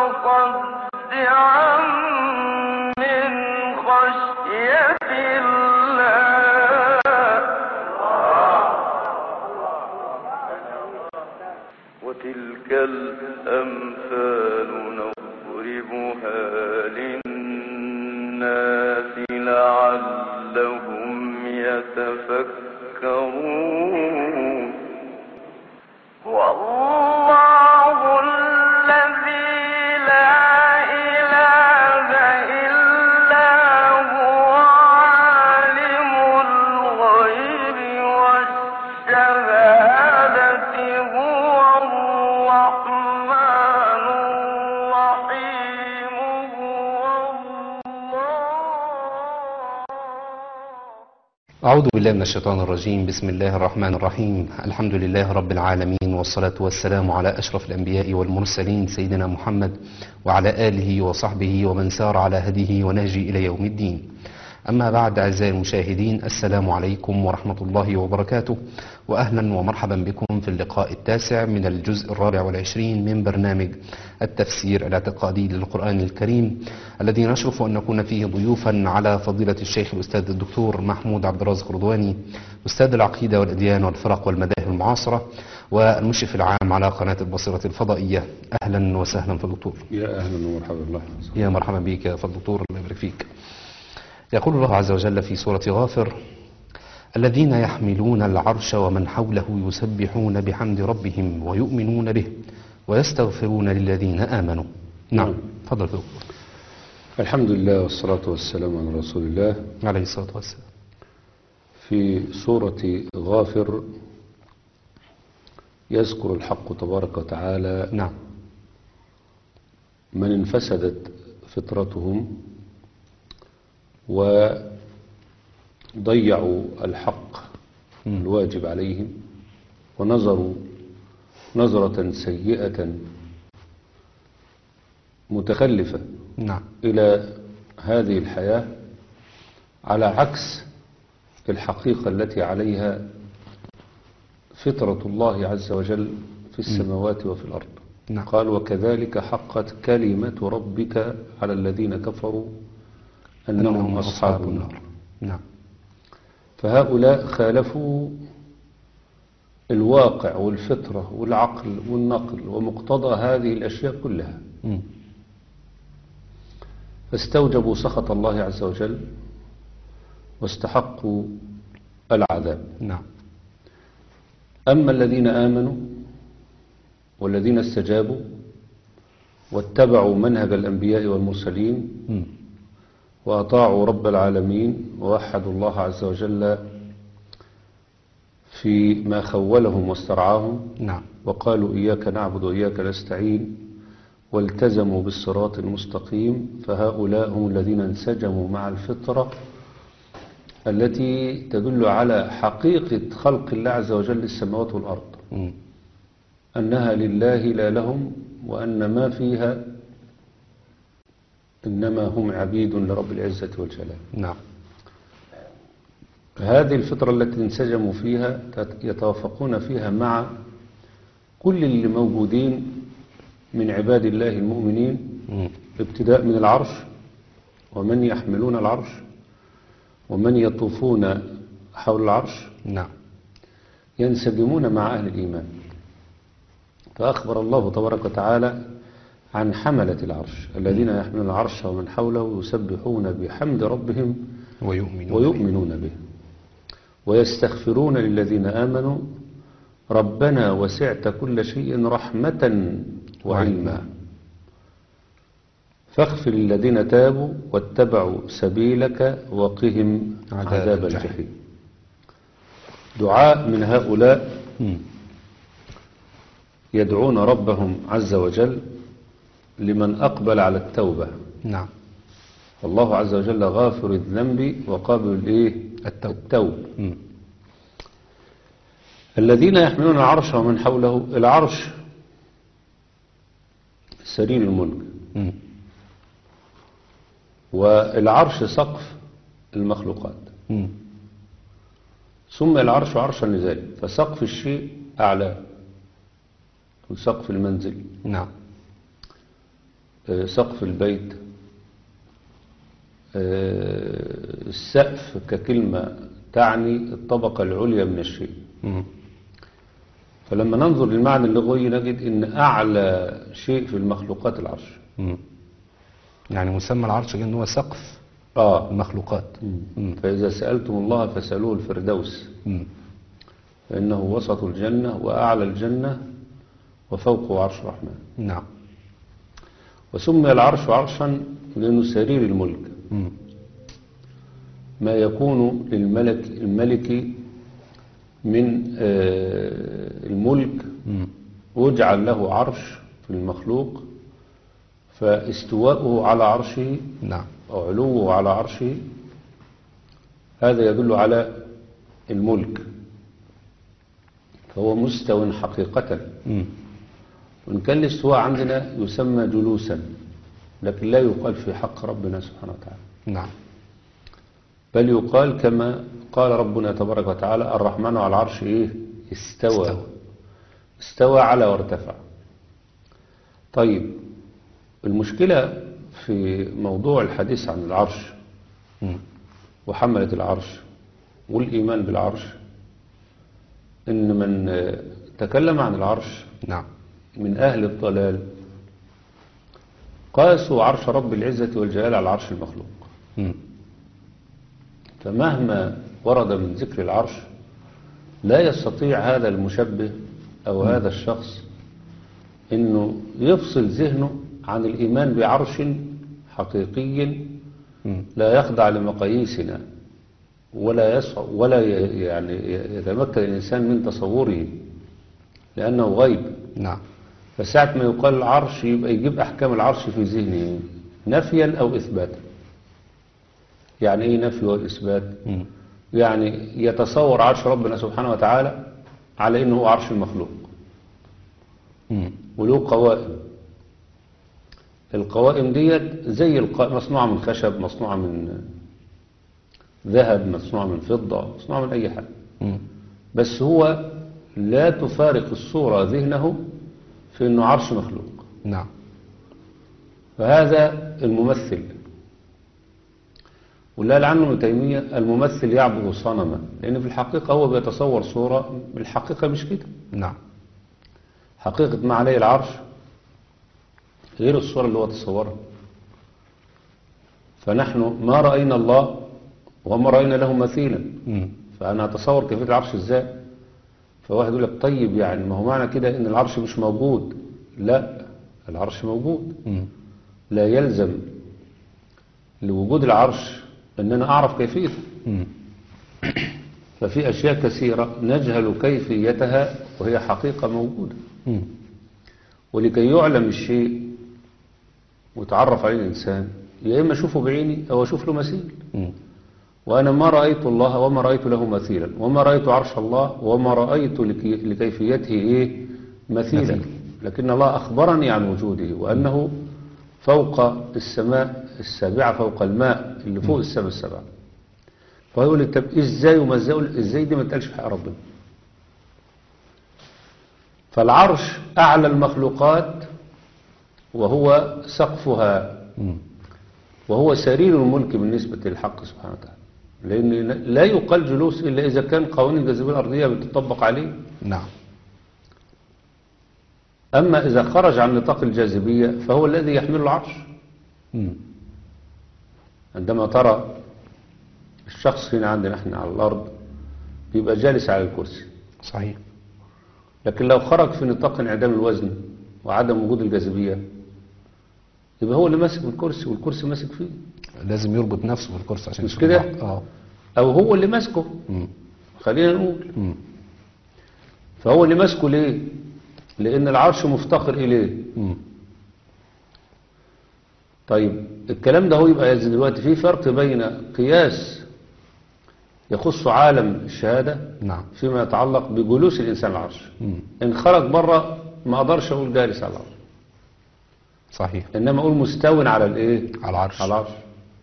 متصدعا من خشية الله وتلك الأمثال نضربها للناس لعلهم يتفكرون والله الذي لا إله إلا هو عالم الغيب والشهادة هو الرحمن الرحيم هو الله أعوذ بالله من الشيطان الرجيم بسم الله الرحمن الرحيم الحمد لله رب العالمين والصلاة والسلام على أشرف الأنبياء والمرسلين سيدنا محمد وعلى آله وصحبه ومن سار على هديه ونهجه إلى يوم الدين أما بعد أعزائي المشاهدين السلام عليكم ورحمة الله وبركاته وأهلا ومرحبا بكم في اللقاء التاسع من الجزء الرابع والعشرين من برنامج التفسير الاعتقادي للقرآن الكريم الذي نشرف أن نكون فيه ضيوفا على فضيلة الشيخ الأستاذ الدكتور محمود عبد الرازق رضواني أستاذ العقيدة والأديان والفرق والمذاهب المعاصرة والمشرف العام على قناة البصيرة الفضائية أهلا وسهلا في الدكتور يا اهلا ومرحبا الله يا مرحبا بك يا فضل الدكتور الله يبارك فيك يقول الله عز وجل في سورة غافر الذين يحملون العرش ومن حوله يسبحون بحمد ربهم ويؤمنون به ويستغفرون للذين آمنوا نعم تفضل في الدكتور الحمد لله والصلاة والسلام على رسول الله عليه الصلاة والسلام في سورة غافر يذكر الحق تبارك وتعالى نعم من انفسدت فطرتهم وضيعوا الحق الواجب عليهم ونظروا نظرة سيئة متخلفة نعم إلى هذه الحياة على عكس الحقيقة التي عليها فطرة الله عز وجل في السماوات وفي الأرض نعم. قال وكذلك حقت كلمة ربك على الذين كفروا أنهم أصحاب النار نعم فهؤلاء خالفوا الواقع والفطرة والعقل والنقل ومقتضى هذه الأشياء كلها مم. فاستوجبوا سخط الله عز وجل واستحقوا العذاب نعم أما الذين آمنوا والذين استجابوا واتبعوا منهج الأنبياء والمرسلين مم. وأطاعوا رب العالمين ووحدوا الله عز وجل في ما خولهم واسترعاهم نعم وقالوا إياك نعبد وإياك نستعين والتزموا بالصراط المستقيم فهؤلاء هم الذين انسجموا مع الفطرة التي تدل على حقيقة خلق الله عز وجل للسماوات والأرض مم. أنها لله لا لهم وأن ما فيها إنما هم عبيد لرب العزة والجلال نعم هذه الفطرة التي انسجموا فيها تت- يتوافقون فيها مع كل اللي موجودين من عباد الله المؤمنين مم. ابتداء من العرش ومن يحملون العرش ومن يطوفون حول العرش نعم ينسجمون مع أهل الإيمان فأخبر الله تبارك وتعالى عن حملة العرش الذين يحملون العرش ومن حوله يسبحون بحمد ربهم ويؤمنون ويؤمنون به ويستغفرون للذين آمنوا ربنا وسعت كل شيء رحمة وعلما فاغفر للذين تابوا واتبعوا سبيلك وقهم عذاب عذاب الجحيم. الجحيم دعاء من هؤلاء مم. يدعون ربهم عز وجل لمن أقبل على التوبة نعم والله عز وجل غافر الذنب وقابل الايه التوب. التوب مم. الذين يحملون العرش ومن حوله العرش سرير الملك مم. والعرش سقف المخلوقات مم. ثم العرش عرشا لذلك فسقف الشيء أعلى وسقف المنزل نعم آه، سقف البيت آه، السقف ككلمة تعني الطبقة العليا من الشيء مم. فلما ننظر للمعنى اللغوي نجد ان اعلى شيء في المخلوقات العرش مم. يعني مسمى العرش ان هو سقف اه المخلوقات مم. فاذا سالتم الله فاسالوه الفردوس مم. فانه وسط الجنه واعلى الجنه وفوقه عرش الرحمن نعم وسمي العرش عرشا لانه سرير الملك مم. ما يكون للملك الملك من آه، الملك مم. ويجعل له عرش في المخلوق فاستواؤه على عرشه نعم أو علوه على عرشه هذا يدل على الملك فهو مستو حقيقة مم. وإن كان الاستواء عندنا يسمى جلوسا لكن لا يقال في حق ربنا سبحانه وتعالى نعم بل يقال كما قال ربنا تبارك وتعالى الرحمن على العرش إيه استوى استوى. استوى, استوى على وارتفع طيب المشكلة في موضوع الحديث عن العرش مم. وحملة العرش والإيمان بالعرش إن من آه، تكلم عن العرش نعم من أهل الضلال قاسوا عرش رب العزة والجلال على عرش المخلوق مم. فمهما ورد من ذكر العرش لا يستطيع هذا المشبه أو هذا الشخص إنه يفصل ذهنه عن الإيمان بعرش حقيقي مم. لا يخضع لمقاييسنا ولا يسع ولا ي- يعني يتمكن الإنسان من تصوره لأنه غيب نعم فساعة ما يقال العرش يبقى يجيب أحكام العرش في ذهنه نفيا أو إثباتا يعني إيه نفي والإثبات مم. يعني يتصور عرش ربنا سبحانه وتعالى على إنه هو عرش المخلوق مم. وله قوائم القوائم ديت زي الق... مصنوعة من خشب مصنوعة من ذهب مصنوعة من فضة مصنوعة من أي حاجة مم. بس هو لا تفارق الصورة ذهنه في أنه عرش مخلوق نعم فهذا الممثل واللي قال عنه ابن تيمية الممثل يعبد صنما لأن في الحقيقة هو بيتصور صورة بالحقيقة مش كده نعم حقيقة ما عليه العرش غير الصورة اللي هو تصورها فنحن ما رأينا الله وما رأينا له مثيلا مم. فأنا أتصور كيفية العرش إزاي فواحد يقول لك طيب يعني ما هو معنى كده إن العرش مش موجود لا العرش موجود مم. لا يلزم لوجود العرش أن أنا أعرف كيفيته مم. ففي أشياء كثيرة نجهل كيفيتها وهي حقيقة موجودة مم. ولكي يعلم الشيء ويتعرف عليه الإنسان يا إما أشوفه بعيني أو أشوف له مثيل مم. وأنا ما رأيت الله وما رأيت له مثيلا وما رأيت عرش الله وما رأيت لكي- لكيفيته إيه مثيلا مثيل. لكن الله أخبرني عن وجوده وأنه فوق السماء السابعة فوق الماء اللي فوق السماء السبعة فيقول لي طب إزاي وما إزاي أقول إزاي دي ما تقالش في حق ربنا فالعرش أعلى المخلوقات وهو سقفها مم. وهو سرير الملك بالنسبة للحق سبحانه وتعالى لأن لا يقال جلوس إلا إذا كان قوانين الجاذبية الأرضية بتطبق عليه نعم أما إذا خرج عن نطاق الجاذبية فهو الذي يحمل العرش مم. عندما ترى الشخص هنا عندنا احنا على الأرض بيبقى جالس على الكرسي صحيح لكن لو خرج في نطاق انعدام الوزن وعدم وجود الجاذبية يبقى هو اللي ماسك الكرسي والكرسي ماسك فيه لازم يربط نفسه بالكرسي عشان مش يشوف كده؟ بعض. اه أو هو اللي ماسكه مم. خلينا نقول مم. فهو اللي ماسكه ليه لأن العرش مفتقر إليه مم. طيب الكلام ده هو يبقى يزيد دلوقتي في فرق بين قياس يخص عالم الشهادة نعم فيما يتعلق بجلوس الإنسان على العرش مم. إن خرج بره ما أقدرش أقول جالس على العرش صحيح إنما أقول مستو على الإيه على العرش على العرش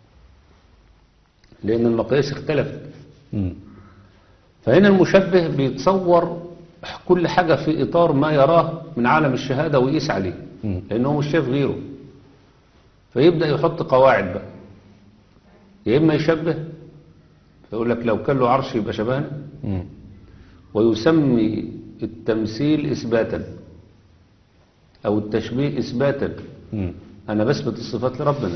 لأن المقاييس اختلفت مم. فهنا المشبه بيتصور كل حاجة في إطار ما يراه من عالم الشهادة ويقيس عليه مم. لأنه مش شايف غيره فيبدأ يحط قواعد بقى يا إما يشبه فيقول لك لو كان له عرش يبقى شبهنا مم. ويسمي التمثيل إثباتا أو التشبيه إثباتا مم. أنا بثبت الصفات لربنا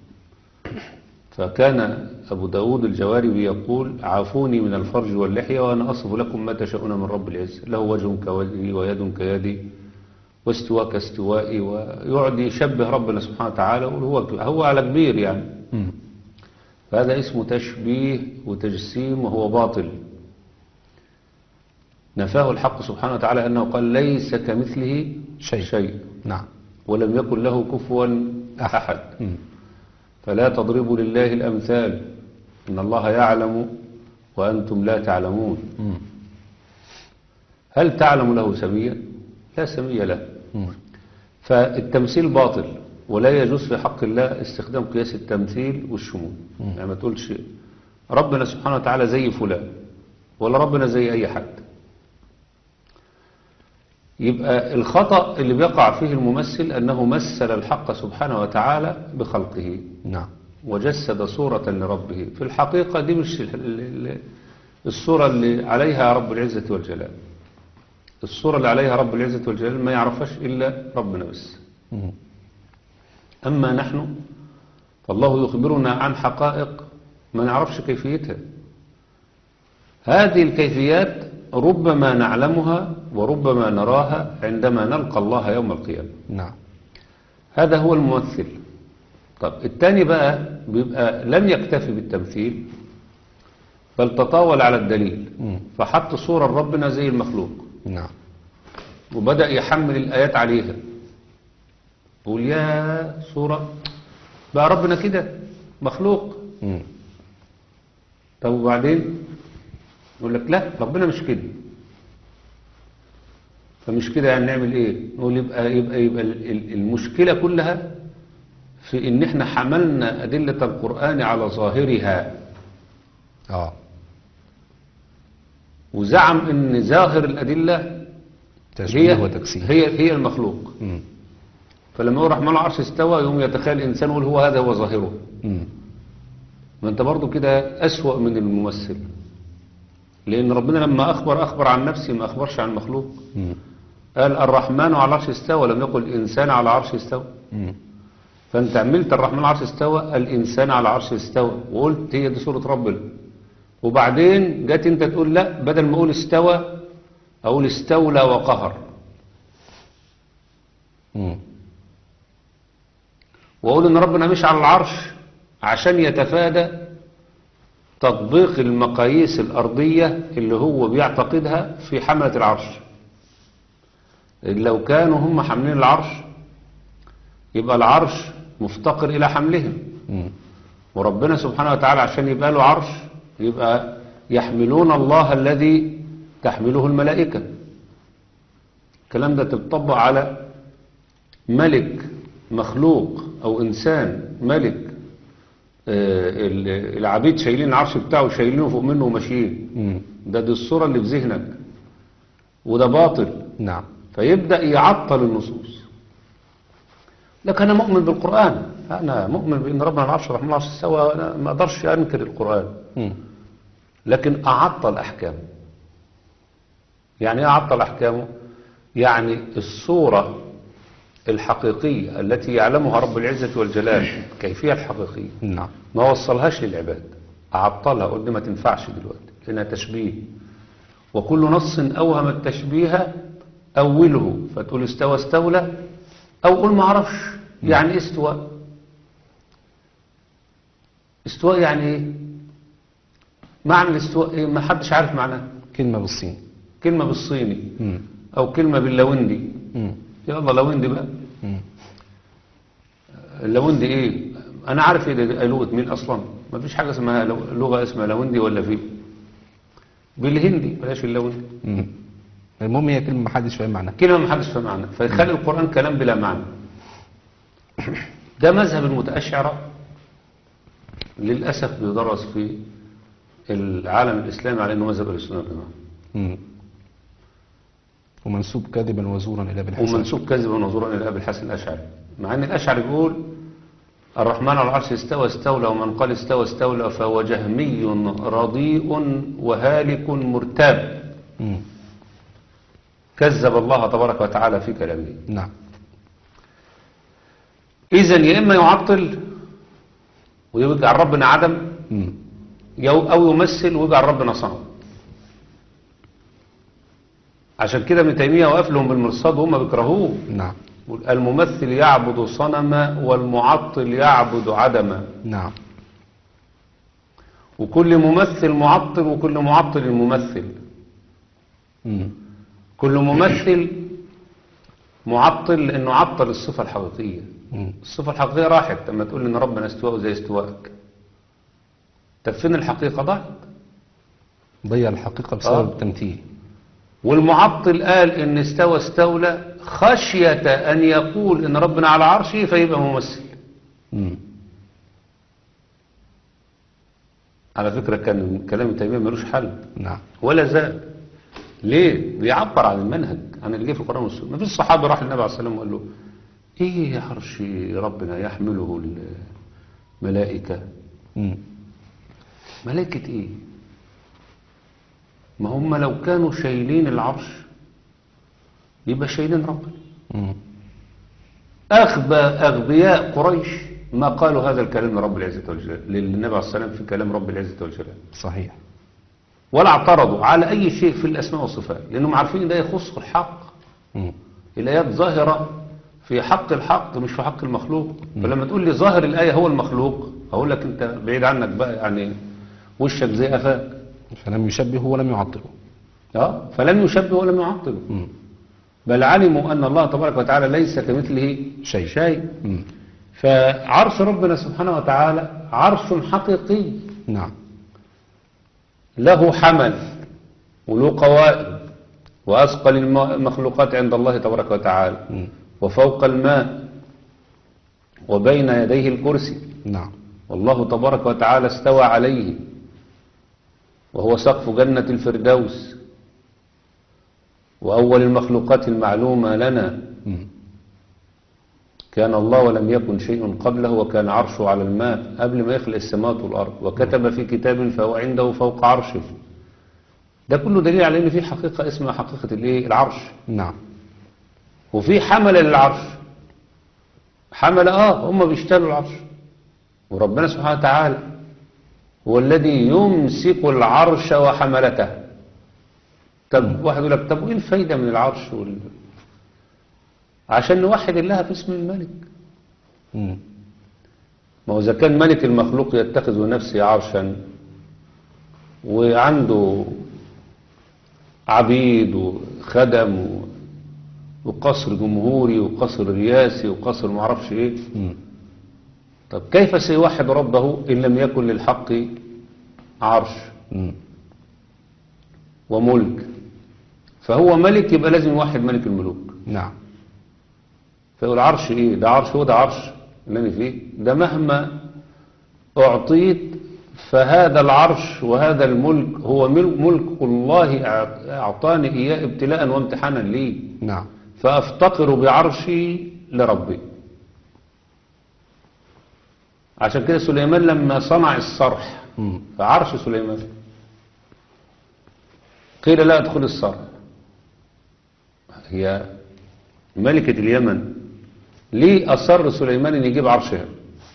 فكان أبو داود الجواري يقول عافوني من الفرج واللحية وأنا أصف لكم ما تشاءون من رب العزة له وجه كوجهي ويد كيدي واستواء كاستوائي ويقعد يشبه ربنا سبحانه وتعالى ويقول هو هو على كبير يعني مم. فهذا اسمه تشبيه وتجسيم وهو باطل نفاه الحق سبحانه وتعالى أنه قال ليس كمثله شيء. شيء نعم ولم يكن له كفوا أحد مم. فلا تضربوا لله الأمثال إن الله يعلم وأنتم لا تعلمون مم. هل تعلم له سميا؟ لا سمي له مم. فالتمثيل باطل ولا يجوز في حق الله استخدام قياس التمثيل والشمول يعني ما تقولش ربنا سبحانه وتعالى زي فلان ولا ربنا زي أي حد يبقى الخطأ اللي بيقع فيه الممثل أنه مثل الحق سبحانه وتعالى بخلقه نعم وجسد صورة لربه في الحقيقة دي مش ال- ال- ال- الصورة اللي عليها رب العزة والجلال الصورة اللي عليها رب العزة والجلال ما يعرفش إلا ربنا بس مم. أما نحن فالله يخبرنا عن حقائق ما نعرفش كيفيتها هذه الكيفيات ربما نعلمها وربما نراها عندما نلقى الله يوم القيامة نعم هذا هو الممثل طب التاني بقى بيبقى لم يكتفي بالتمثيل بل تطاول على الدليل مم. فحط صورة ربنا زي المخلوق نعم وبدأ يحمل الآيات عليها يقول يا صورة بقى ربنا كده مخلوق مم. طب وبعدين يقول لك لا ربنا مش كده فمش كده يعني نعمل ايه نقول يبقى يبقى يبقى ال- ال- المشكلة كلها في ان احنا حملنا أدلة القرآن على ظاهرها اه وزعم ان ظاهر الأدلة تشبيه هي وتجسيم هي هي المخلوق مم. فلما يقول الرحمن على العرش استوى يقوم يتخيل الإنسان يقول هو هذا هو ظاهره مم. ما انت برضو كده أسوأ من الممثل لأن ربنا لما أخبر أخبر عن نفسه ما أخبرش عن مخلوق مم. قال الرحمن على العرش استوى لم يقل الإنسان على العرش استوى مم. فأنت عملت الرحمن على العرش استوى الإنسان على العرش استوى وقلت هي دي سورة ربنا وبعدين جت أنت تقول لا بدل ما أقول استوى أقول استولى وقهر مم. وأقول إن ربنا مش على العرش عشان يتفادى تطبيق المقاييس الأرضية اللي هو بيعتقدها في حملة العرش لو كانوا هم حاملين العرش يبقى العرش مفتقر إلى حملهم مم. وربنا سبحانه وتعالى عشان يبقى له عرش يبقى يحملون الله الذي تحمله الملائكة الكلام ده تطبق على ملك مخلوق أو إنسان ملك آه، ال- العبيد شايلين العرش بتاعه شايلينه فوق منه وماشيين مم. ده دي الصورة اللي في ذهنك وده باطل نعم فيبدأ يعطل النصوص لكن أنا مؤمن بالقرآن أنا مؤمن بأن ربنا العرش الرحمن العرش استوى أنا ما أقدرش أنكر القرآن مم. لكن أعطل أحكامه يعني إيه أعطل أحكامه يعني الصورة الحقيقية التي يعلمها رب العزة والجلال كيفية الحقيقية نعم ما وصلهاش للعباد أعطلها قلت ما تنفعش دلوقتي لأنها تشبيه وكل نص أوهم التشبيه أوله فتقول استوى استولى أو قول ما أعرفش يعني إيه استواء استواء يعني إيه معنى الاستواء إيه ما حدش عارف معناه كلمة بالصين كلمة بالصيني مم. أو كلمة باللوندي مم. يلا لوندي بقى مم. اللوندي ايه انا عارف ايه ده لغه مين اصلا ما فيش حاجه اسمها لو- لغه اسمها لوندي ولا في بالهندي بلاش اللوندي مم. المهم هي كلمة محدش فاهم معناها كلمه ما حدش فاهم معناها فيخلي القران كلام بلا معنى ده مذهب المتاشعره للاسف بيدرس في العالم الاسلامي على انه مذهب السنه والجماعه مم. ومنسوب كذبا وزورا إلى أبي الحسن ومنسوب كذبا ونظورا الى ابي الحسن الاشعري مع ان الاشعري بيقول الرحمن على العرش استوى استولى ومن قال استوى استولى فهو جهمي رديء وهالك مرتاب مم. كذب الله تبارك وتعالى في كلامه نعم إذا يا إما يعطل ويجعل ربنا عدم مم. يو- أو يمثل ويجعل ربنا صنم عشان كده ابن تيمية وقف لهم بالمرصاد وهم بيكرهوه نعم الممثل يعبد صنما والمعطل يعبد عدما نعم وكل ممثل معطل وكل معطل ممثل مم. كل ممثل معطل لانه عطل الصفة الحقيقية مم. الصفة الحقيقية راحت لما تقول ان ربنا استواء زي استواءك طب فين الحقيقة ضاعت ضيع الحقيقة بسبب آه. التمثيل والمعطل قال ان استوى استولى خشية ان يقول ان ربنا على عرشه فيبقى ممثل مم. على فكرة كان كلام ابن تيمية ملوش حل نعم ولا زال ليه بيعبر عن المنهج عن اللي جه في القرآن والسنة ما فيش صحابي راح للنبي عليه الصلاة والسلام وقال له ايه عرش ربنا يحمله الملائكة مم. ملائكة ايه ما هم لو كانوا شايلين العرش يبقى شايلين ربنا مم. أغبى أغبياء قريش ما قالوا هذا الكلام لرب العزة والجلال للنبي عليه الصلاة والسلام في كلام رب العزة والجلال صحيح ولا اعترضوا على أي شيء في الأسماء والصفات لأنهم عارفين إن ده يخص الحق مم. الآيات ظاهرة في حق الحق مش في حق المخلوق فلما تقول لي ظاهر الآية هو المخلوق أقول لك أنت بعيد عنك بقى يعني وشك زي قفاك فلم يشبهه ولم يعطله اه فلم يشبه ولم يعطله مم. بل علموا أن الله تبارك وتعالى ليس كمثله شيء. شيء مم. فعرش ربنا سبحانه وتعالى عرش حقيقي نعم له حمل وله قوائم وأثقل الم- المخلوقات عند الله تبارك وتعالى مم. وفوق الماء وبين يديه الكرسي نعم والله تبارك وتعالى استوى عليه وهو سقف جنة الفردوس وأول المخلوقات المعلومة لنا مم. كان الله ولم يكن شيء قبله وكان عرشه على الماء قبل ما يخلق السماوات والأرض وكتب في كتاب فهو عنده فوق عرشه ده كله دليل على ان في حقيقة اسمها حقيقة الايه العرش نعم وفي حملة للعرش حملة اه هم بيشتغلوا العرش وربنا سبحانه وتعالى هو الذي يمسك العرش وحملته طب واحد يقول لك طب وايه الفايدة من العرش وال... عشان نوحد الله في اسم الملك مم. ما هو إذا كان ملك المخلوق يتخذ نفسه عرشا وعنده عبيد وخدم و- وقصر جمهوري وقصر رياسي وقصر معرفش ايه مم. طب كيف سيوحد ربه إن لم يكن للحق عرش مم. وملك فهو ملك يبقى لازم يوحد ملك الملوك نعم فيقول عرش ايه ده عرش هو ده عرش اللي انا فيه ده مهما اعطيت فهذا العرش وهذا الملك هو مل- ملك الله أع- اعطاني اياه ابتلاء وامتحانا لي نعم فافتقر بعرشي لربي عشان كده سليمان لما صنع الصرح مم. فعرش سليمان قيل لا ادخل الصرح هي ملكة اليمن ليه أصر سليمان أن يجيب عرشها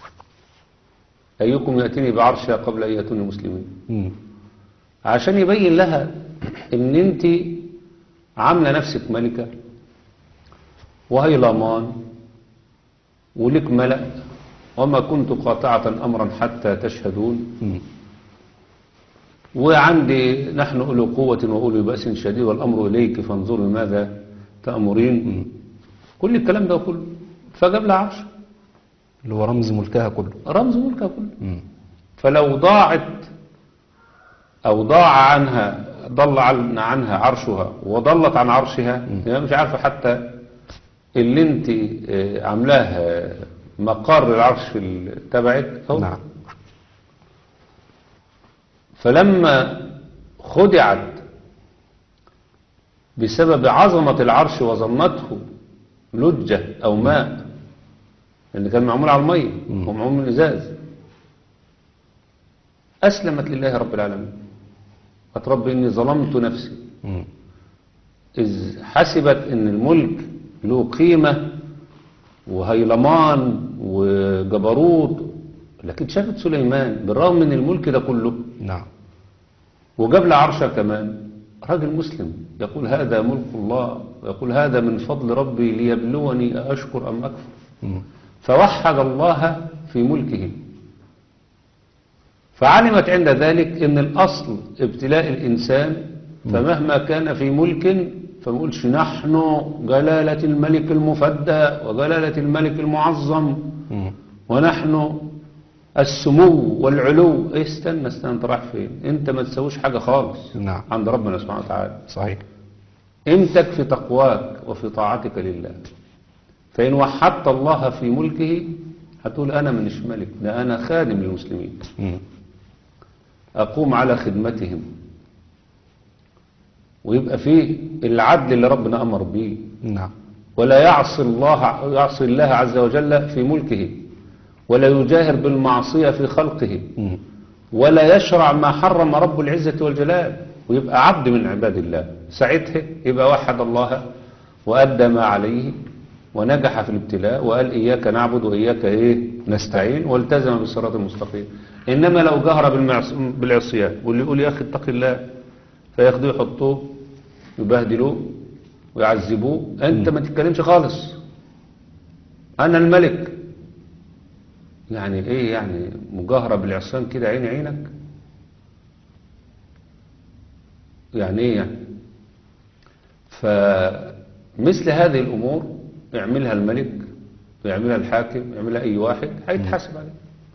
أيكم يأتيني بعرشها قبل أن يأتوني مسلمين مم. عشان يبين لها ان انت عاملة نفسك ملكة وهي لامان ولك ملأ وما كنت قاطعة أمرا حتى تشهدون مم. وعندي نحن أولو قوة وأولو بأس شديد والأمر إليك فانظروا ماذا تأمرين كل الكلام ده كله فجاب لها عرش اللي هو رمز ملكها كله رمز ملكها كله مم. فلو ضاعت أو ضاع عنها ضل عن- عنها عرشها وضلت عن عرشها هي مش عارفة حتى اللي انت آه، عاملاه آه، مقر العرش ال- تبعك أهو. نعم فلما خدعت بسبب عظمة العرش وظنته لجة أو ماء لأن كان معمول على المية مم. ومعمول من إزاز أسلمت لله رب العالمين قالت رب إني ظلمت نفسي مم. إذ حسبت إن الملك له قيمة وهيلمان وجبروت لكن شافت سليمان بالرغم من الملك ده كله نعم وجاب له عرشه كمان راجل مسلم يقول هذا ملك الله ويقول هذا من فضل ربي ليبلوني أشكر أم أكفر مم. فوحد الله في ملكه فعلمت عند ذلك ان الاصل ابتلاء الانسان فمهما كان في ملك فما نقولش نحن جلالة الملك المفدى وجلالة الملك المعظم مم. ونحن السمو والعلو إيه استنى استنى انت رايح فين انت ما تسويش حاجة خالص نعم عند ربنا سبحانه وتعالى صحيح امتك في تقواك وفي طاعتك لله فإن وحدت الله في ملكه هتقول أنا منش ملك ده أنا خادم للمسلمين مم. أقوم على خدمتهم ويبقى فيه العدل اللي ربنا أمر به نعم ولا يعصي الله يعصي الله عز وجل في ملكه ولا يجاهر بالمعصية في خلقه مم. ولا يشرع ما حرم رب العزة والجلال ويبقى عبد من عباد الله ساعتها يبقى وحد الله وأدى ما عليه ونجح في الابتلاء وقال إياك نعبد وإياك إيه نستعين والتزم بالصراط المستقيم إنما لو جهر بالمعص- بالعصيان واللي يقول يا أخي اتق الله فياخدوه يحطوه يبهدلوه ويعذبوه أنت ما تتكلمش خالص أنا الملك يعني ايه يعني مجاهرة بالعصيان كده عين عينك يعني ايه يعني فمثل هذه الامور يعملها الملك ويعملها الحاكم يعملها اي واحد هيتحاسب عليه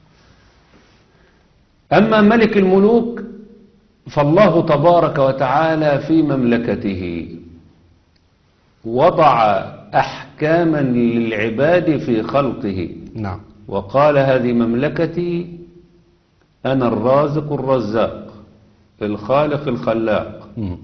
اما ملك الملوك فالله تبارك وتعالى في مملكته وضع احكاما للعباد في خلقه نعم وقال هذه مملكتي أنا الرازق الرزاق الخالق الخلاق مم.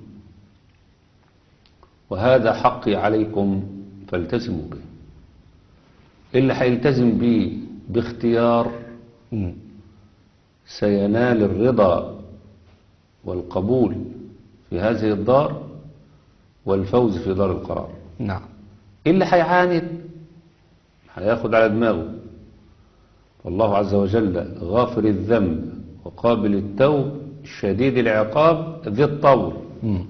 وهذا حقي عليكم فالتزموا به اللي هيلتزم به باختيار مم. سينال الرضا والقبول في هذه الدار والفوز في دار القرار نعم اللي هيعاند هياخد على دماغه والله عز وجل غافر الذنب وقابل التوب شديد العقاب ذي الطول مم.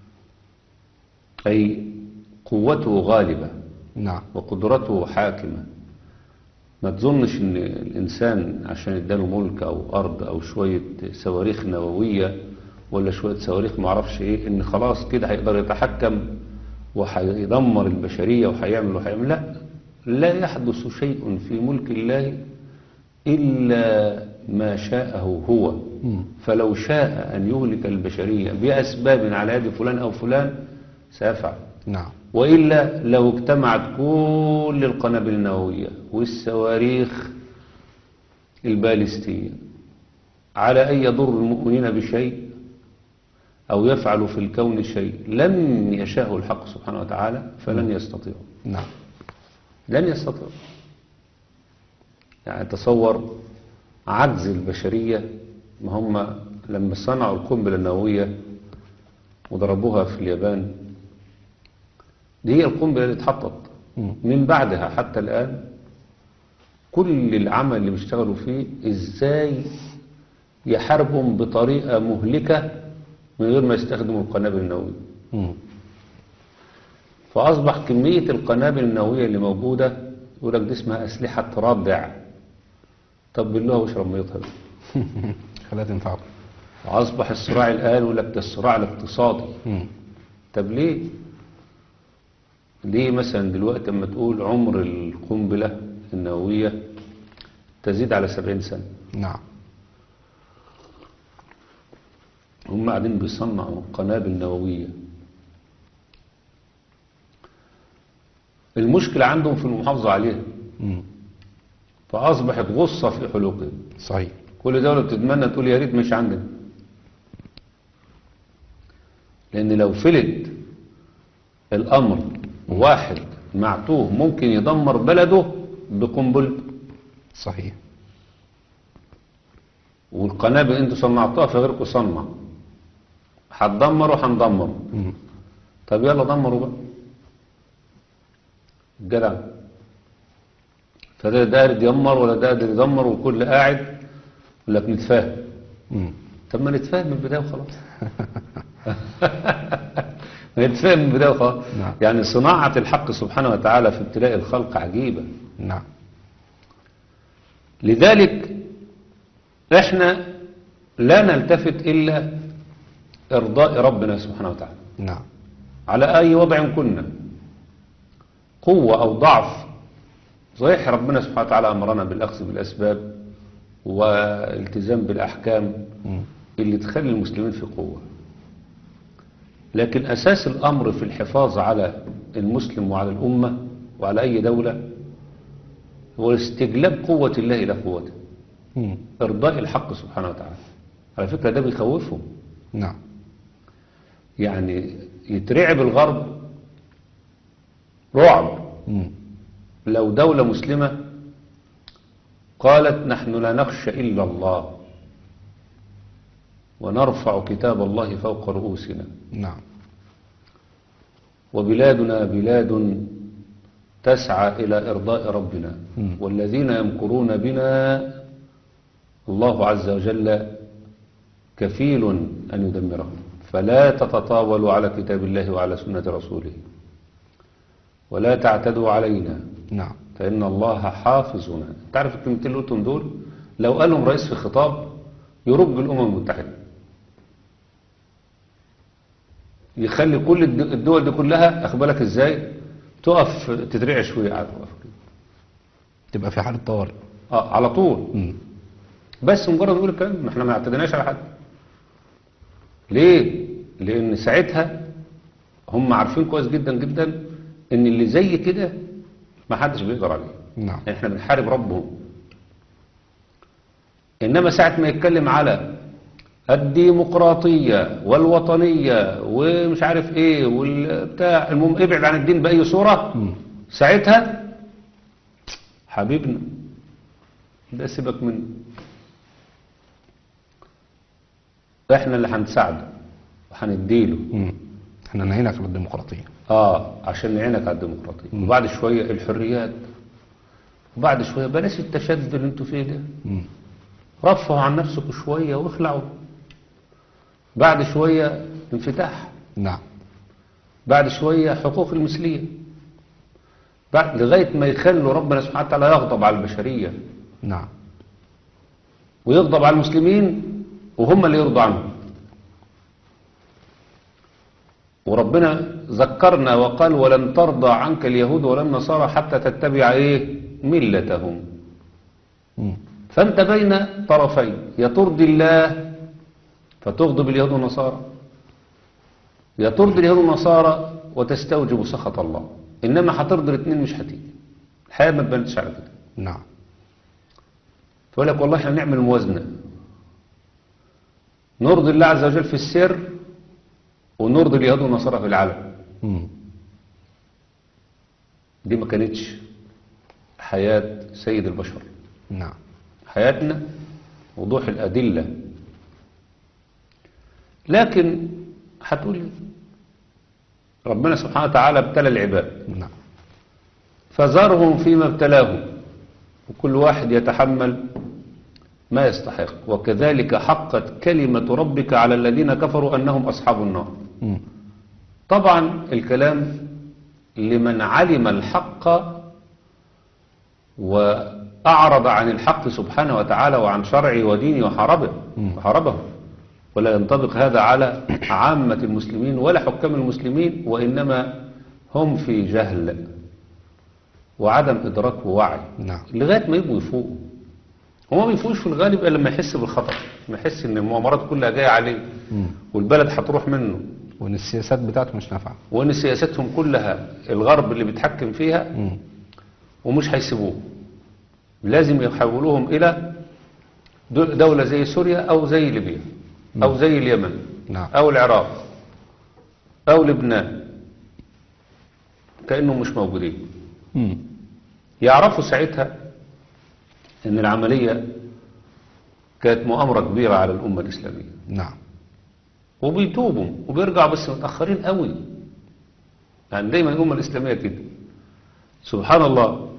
أي قوته غالبة نعم وقدرته حاكمة ما تظنش ان الانسان عشان اداله ملك او ارض او شوية صواريخ نووية ولا شوية صواريخ معرفش ايه ان خلاص كده هيقدر يتحكم وهيدمر البشرية وهيعمل وهيعمل لا لا يحدث شيء في ملك الله إلا ما شاءه هو مم. فلو شاء أن يهلك البشرية بأسباب على يد فلان أو فلان سيفعل نعم وإلا لو اجتمعت كل القنابل النووية والصواريخ البالستية على أن يضر المؤمنين بشيء أو يفعل في الكون شيء لم يشاءه الحق سبحانه وتعالى فلن يستطيعوا نعم لن يستطيعوا يعني تصور عجز البشرية ما هم لما صنعوا القنبلة النووية وضربوها في اليابان دي هي القنبلة اللي اتحطت مم. من بعدها حتى الآن كل العمل اللي بيشتغلوا فيه ازاي يحاربهم بطريقة مهلكة من غير ما يستخدموا القنابل النووية مم. فأصبح كمية القنابل النووية اللي موجودة يقول لك دي اسمها أسلحة ردع طب بالله واشرب ميتها خليها تنفعك وأصبح الصراع الآن يقول لك ده الصراع الاقتصادي مم. طب ليه؟ ليه مثلا دلوقتي اما تقول عمر القنبلة النووية تزيد على سبعين سنة نعم هم قاعدين بيصنعوا قنابل نووية المشكلة عندهم في المحافظة عليها مم. فأصبحت غصة في حلوقهم صحيح كل دولة بتتمنى تقول يا ريت مش عندنا لأن لو فلت الأمر واحد معتوه ممكن يدمر بلده بقنبل صحيح والقنابل انتوا صنعتوها في غيركم صنع هتدمروا هندمروا مم. طب يلا دمروا بقى جدع فده ده قادر يدمر ولا ده قادر يدمر والكل قاعد يقول لك نتفاهم مم. طب ما نتفاهم من البدايه وخلاص ما نتفاهم من البدايه وخلاص نعم. يعني صناعه الحق سبحانه وتعالى في ابتلاء الخلق عجيبه نعم لذلك احنا لا نلتفت الا ارضاء ربنا سبحانه وتعالى نعم على اي وضع كنا قوة او ضعف صحيح ربنا سبحانه وتعالى امرنا بالاخذ بالاسباب والالتزام بالاحكام مم. اللي تخلي المسلمين في قوة لكن اساس الامر في الحفاظ على المسلم وعلى الامة وعلى اي دولة هو استجلاب قوة الله الى قوته مم. ارضاء الحق سبحانه وتعالى على فكرة ده بيخوفهم نعم يعني يترعب الغرب رعب مم. لو دولة مسلمة قالت نحن لا نخشى إلا الله ونرفع كتاب الله فوق رؤوسنا نعم وبلادنا بلاد تسعى إلى إرضاء ربنا مم. والذين يمكرون بنا الله عز وجل كفيل أن يدمرهم فلا تتطاولوا على كتاب الله وعلى سنة رسوله ولا تعتدوا علينا نعم فإن الله حافظنا تعرف الكلمتين اللي قلتهم دول لو قالهم رئيس في خطاب يرج الأمم المتحدة يخلي كل الد- الدول دي كلها أخبالك إزاي تقف تترعش شوية على الوقف كده. تبقى في حالة طوارئ آه على طول مم. بس مجرد يقول الكلام ما احنا ما اعتدناش على حد ليه لان ساعتها هم عارفين كويس جدا جدا ان اللي زي كده ما حدش بيقدر عليه نعم احنا بنحارب ربهم انما ساعة ما يتكلم على الديمقراطية والوطنية ومش عارف ايه والبتاع المهم ابعد عن الدين بأي صورة مم. ساعتها حبيبنا ده سيبك منه احنا اللي هنساعده وهنديله مم. احنا نهينا على الديمقراطية اه عشان نعينك على الديمقراطية وبعد شوية الحريات وبعد شوية بلاش التشدد اللي انتوا فيه ده مم. رفعوا عن نفسكم شوية واخلعوا بعد شوية انفتاح نعم بعد شوية حقوق المثلية بعد لغاية ما يخلوا ربنا سبحانه وتعالى يغضب على البشرية نعم ويغضب على المسلمين وهم اللي يرضوا عنهم وربنا ذكرنا وقال ولن ترضى عنك اليهود ولا النصارى حتى تتبع ايه ملتهم مم. فانت بين طرفين يا ترضي الله فتغضب اليهود والنصارى يا ترضي اليهود والنصارى وتستوجب سخط الله انما هترضي الاثنين مش هتيجي الحياه ما تبانش على كده نعم فيقول لك والله احنا نعمل موازنة نرضي الله عز وجل في السر ونرضي اليهود والنصارى في العلن مم. دي ما كانتش حياة سيد البشر نعم حياتنا وضوح الأدلة لكن هتقول لي ربنا سبحانه وتعالى ابتلى العباد نعم فذرهم فيما ابتلاهم وكل واحد يتحمل ما يستحق وكذلك حقت كلمة ربك على الذين كفروا أنهم أصحاب النار مم. طبعا الكلام لمن علم الحق وأعرض عن الحق سبحانه وتعالى وعن شرعه ودينه وحاربه مم. وحاربه ولا ينطبق هذا على عامة المسلمين ولا حكام المسلمين وإنما هم في جهل وعدم إدراك ووعي نعم لغاية ما يبقوا يفوقوا هو ما بيفوقش في الغالب إلا لما يحس بالخطر لما يحس إن المؤامرات كلها جاية عليه مم. والبلد هتروح منه وان السياسات بتاعته مش نافعة وان سياستهم كلها الغرب اللي بيتحكم فيها مم. ومش هيسيبوه لازم يحولوهم الى دو- دولة زي سوريا او زي ليبيا او زي اليمن نعم. او العراق او لبنان كأنهم مش موجودين مم. يعرفوا ساعتها ان العملية كانت مؤامرة كبيرة على الأمة الإسلامية نعم وبيتوبوا وبيرجعوا بس متأخرين قوي يعني دايما الأمة الإسلامية كده سبحان الله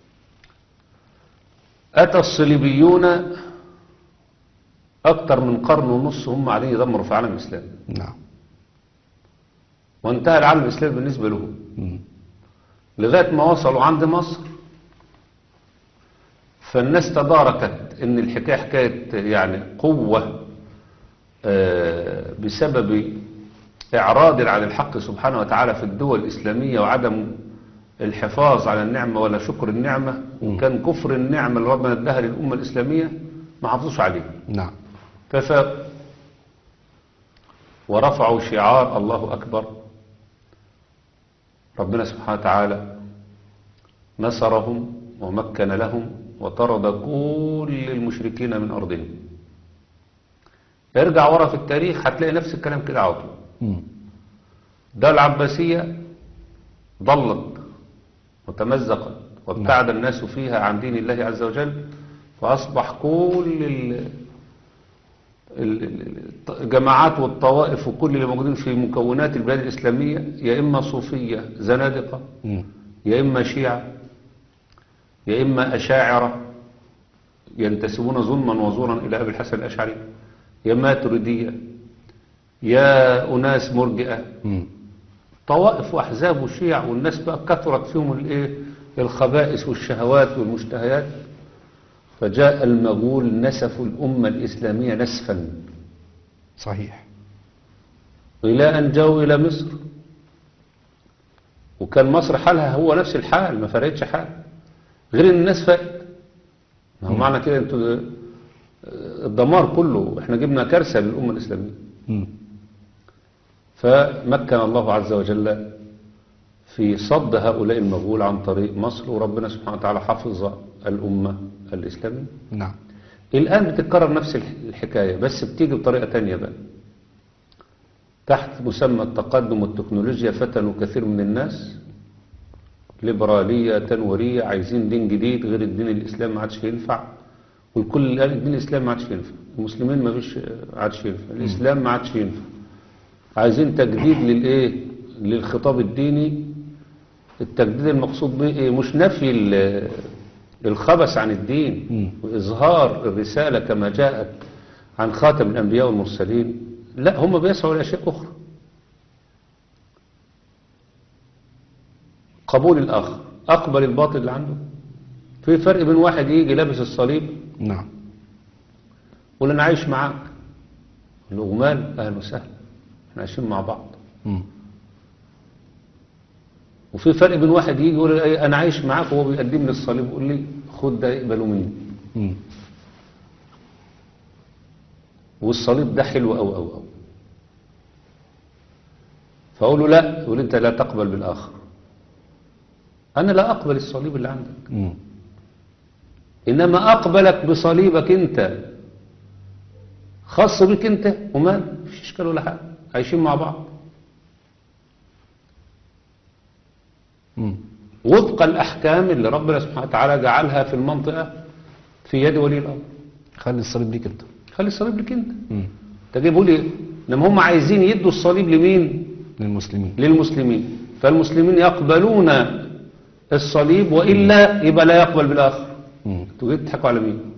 أتى الصليبيون أكثر من قرن ونص هم عليه يدمروا في العالم الإسلامي نعم وانتهى العالم الإسلامي بالنسبة لهم مم. لغاية ما وصلوا عند مصر فالناس تداركت ان الحكاية حكاية يعني قوة آه، بسبب إعراض عن الحق سبحانه وتعالى في الدول الإسلامية وعدم الحفاظ على النعمة ولا شكر النعمة وكان كفر النعمة اللي ربنا اداها للأمة الإسلامية ما حافظوش عليه نعم ففاقوا ورفعوا شعار الله أكبر ربنا سبحانه وتعالى نصرهم ومكن لهم وطرد كل المشركين من أرضهم ارجع ورا في التاريخ هتلاقي نفس الكلام كده على طول مم. ده العباسية ضلت وتمزقت وابتعد الناس فيها عن دين الله عز وجل فأصبح كل ال- ال- ال- الجماعات والطوائف وكل اللي موجودين في مكونات البلاد الإسلامية يا إما صوفية زنادقة مم. يا إما شيعة يا إما أشاعرة ينتسبون ظلما وزورا إلى أبي الحسن الأشعري يا ماتريدية يا أناس مرجئة مم. طوائف وأحزاب وشيع والناس بقى كثرت فيهم الإيه الخبائث والشهوات والمشتهيات فجاء المغول نسفوا الأمة الإسلامية نسفا صحيح إلى أن جاءوا إلى مصر وكان مصر حالها هو نفس الحال ما فرقتش حال غير ان الناس فاقت ما هو معنى كده انتوا آه، الدمار كله احنا جبنا كارثة للأمة الإسلامية مم. فمكن الله عز وجل في صد هؤلاء المغول عن طريق مصر وربنا سبحانه وتعالى حفظ الأمة الإسلامية نعم الآن بتتكرر نفس الح- الحكاية بس بتيجي بطريقة تانية بقى تحت مسمى التقدم والتكنولوجيا فتنوا كثير من الناس ليبرالية تنورية عايزين دين جديد غير الدين الإسلام ما عادش ينفع والكل قال الدين الإسلام ما عادش ينفع المسلمين ما فيش ما عادش ينفع الإسلام ما عادش ينفع عايزين تجديد للإيه للخطاب الديني التجديد المقصود به إيه مش نفي ال- الخبث عن الدين مم. وإظهار الرسالة كما جاءت عن خاتم الأنبياء والمرسلين لا هم بيسعوا لأشياء أخرى قبول الآخر أقبل الباطل اللي عنده في فرق بين واحد يجي لابس الصليب نعم يقول أنا عايش معاك يقول له ومال أهلا وسهلا احنا عايشين مع بعض مم. وفي فرق بين واحد يجي يقول لي أنا عايش معاك وهو بيقدم لي الصليب يقول لي خد ده اقبله مني مم. والصليب ده حلو أو أو أو فأقول له لا يقول أنت لا تقبل بالآخر أنا لا أقبل الصليب اللي عندك مم. إنما أقبلك بصليبك أنت خاص بك أنت وما مفيش إشكال ولا حاجة عايشين مع بعض مم. وفق الأحكام اللي ربنا سبحانه وتعالى جعلها في المنطقة في يد ولي الأمر خلي الصليب ليك انت خلي الصليب لك أنت مم. تجيبه لي لما هم عايزين يدوا الصليب لمين للمسلمين للمسلمين فالمسلمين يقبلون الصليب وإلا يبقى لا يقبل بالآخر مم. انتوا جايين تضحكوا على مين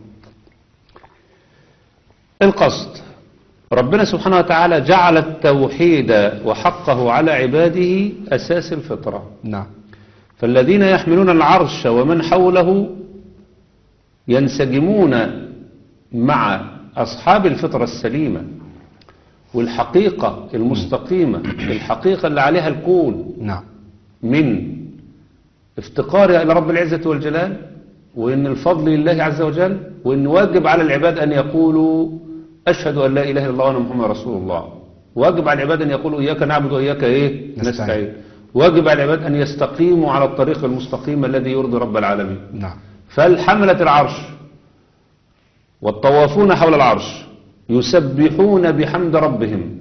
القصد ربنا سبحانه وتعالى جعل التوحيد وحقه على عباده أساس الفطرة نعم فالذين يحملون العرش ومن حوله ينسجمون مع أصحاب الفطرة السليمة والحقيقة المستقيمة الحقيقة اللي عليها الكون نعم من افتقارها إلى رب العزة والجلال وإن الفضل لله عز وجل وإن واجب على العباد أن يقولوا أشهد أن لا إله إلا الله وأن محمد رسول الله واجب على العباد أن يقولوا إياك نعبد وإياك إيه نستعين. نستعين واجب على العباد أن يستقيموا على الطريق المستقيم الذي يرضي رب العالمين نعم فالحملة العرش والطوافون حول العرش يسبحون بحمد ربهم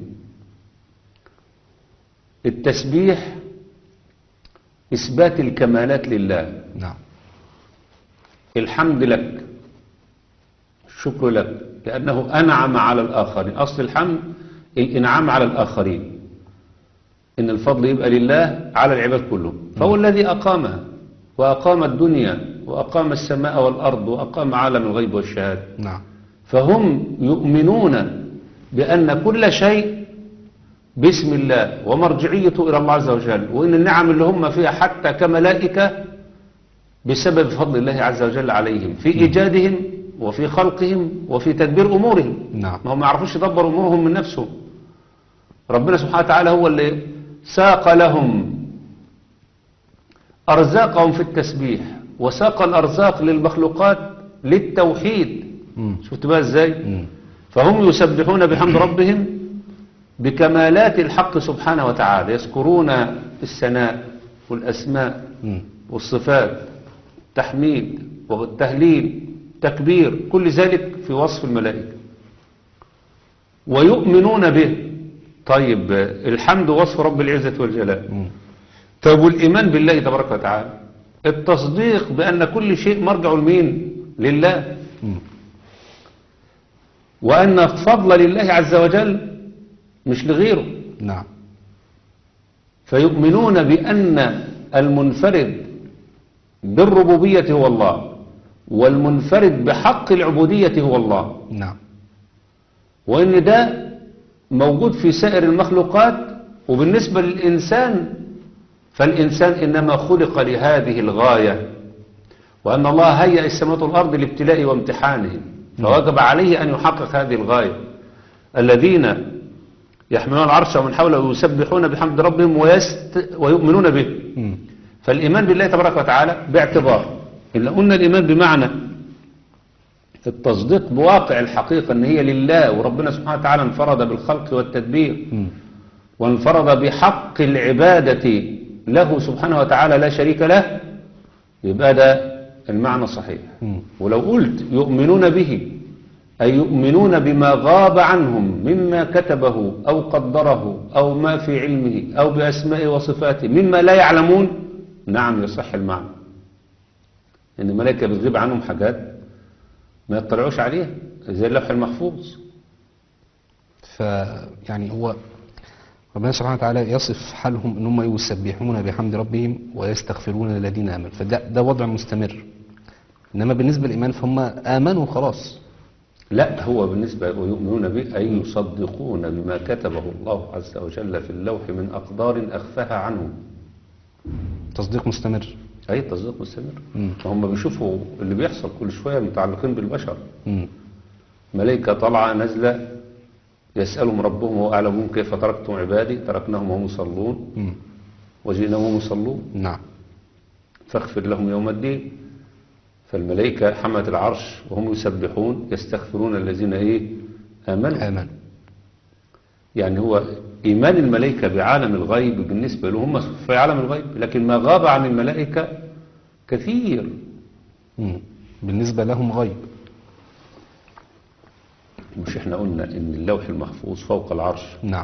التسبيح إثبات الكمالات لله نعم الحمد لك الشكر لك لأنه أنعم على الآخرين أصل الحمد الإنعام على الآخرين إن الفضل يبقى لله على العباد كلهم فهو الذي أقامها وأقام الدنيا وأقام السماء والأرض وأقام عالم الغيب والشهادة نعم فهم يؤمنون بأن كل شيء باسم الله ومرجعيته إلى الله عز وجل وإن النعم اللي هم فيها حتى كملائكة بسبب فضل الله عز وجل عليهم في إيجادهم وفي خلقهم وفي تدبير أمورهم نعم ما هم ما يعرفوش يدبروا أمورهم من نفسهم ربنا سبحانه وتعالى هو اللي ساق لهم أرزاقهم في التسبيح وساق الأرزاق للمخلوقات للتوحيد مم. شفت بقى ازاي مم. فهم يسبحون بحمد ربهم بكمالات الحق سبحانه وتعالى يذكرون الثناء والأسماء مم. والصفات التحميد والتهليل تكبير كل ذلك في وصف الملائكة ويؤمنون به طيب الحمد وصف رب العزة والجلال مم. طيب والإيمان بالله تبارك وتعالى التصديق بأن كل شيء مرجع لمين لله مم. وأن فضل لله عز وجل مش لغيره نعم فيؤمنون بأن المنفرد بالربوبية هو الله والمنفرد بحق العبودية هو الله نعم وأن ده موجود في سائر المخلوقات وبالنسبة للإنسان فالإنسان إنما خلق لهذه الغاية وأن الله هيأ السماوات والأرض لابتلاء وامتحانه فوجب عليه أن يحقق هذه الغاية الذين يحملون العرش ومن حوله يسبحون بحمد ربهم ويست ويؤمنون به مم. فالإيمان بالله تبارك وتعالى باعتبار إلا قلنا الإيمان بمعنى التصديق بواقع الحقيقة أن هي لله وربنا سبحانه وتعالى انفرد بالخلق والتدبير مم. وانفرد بحق العبادة له سبحانه وتعالى لا شريك له يبقى ده المعنى صحيح مم. ولو قلت يؤمنون به أي يؤمنون بما غاب عنهم مما كتبه أو قدره أو ما في علمه أو بأسمائه وصفاته مما لا يعلمون نعم يصح المعنى إن الملائكة بتغيب عنهم حاجات ما يطلعوش عليها زي اللوح المحفوظ فيعني هو ربنا سبحانه وتعالى يصف حالهم ان هم يسبحون بحمد ربهم ويستغفرون الذين امنوا فده ده وضع مستمر انما بالنسبه للايمان فهم امنوا خلاص لا هو بالنسبة ويؤمنون به أي يصدقون بما كتبه الله عز وجل في اللوح من أقدار أخفاها عنهم تصديق مستمر أي تصديق مستمر مم. فهم بيشوفوا اللي بيحصل كل شوية متعلقين بالبشر مم. ملائكة طالعة نازلة يسألهم ربهم وهو أعلمهم كيف تركتم عبادي تركناهم وهم يصلون مم. وجئناهم وهم يصلون نعم فاغفر لهم يوم الدين فالملائكة حملة العرش وهم يسبحون يستغفرون الذين إيه آمنوا امن يعني هو إيمان الملائكة بعالم الغيب بالنسبة لهم في عالم الغيب لكن ما غاب عن الملائكة كثير مم. بالنسبه لهم غيب مش احنا قلنا ان اللوح المحفوظ فوق العرش نعم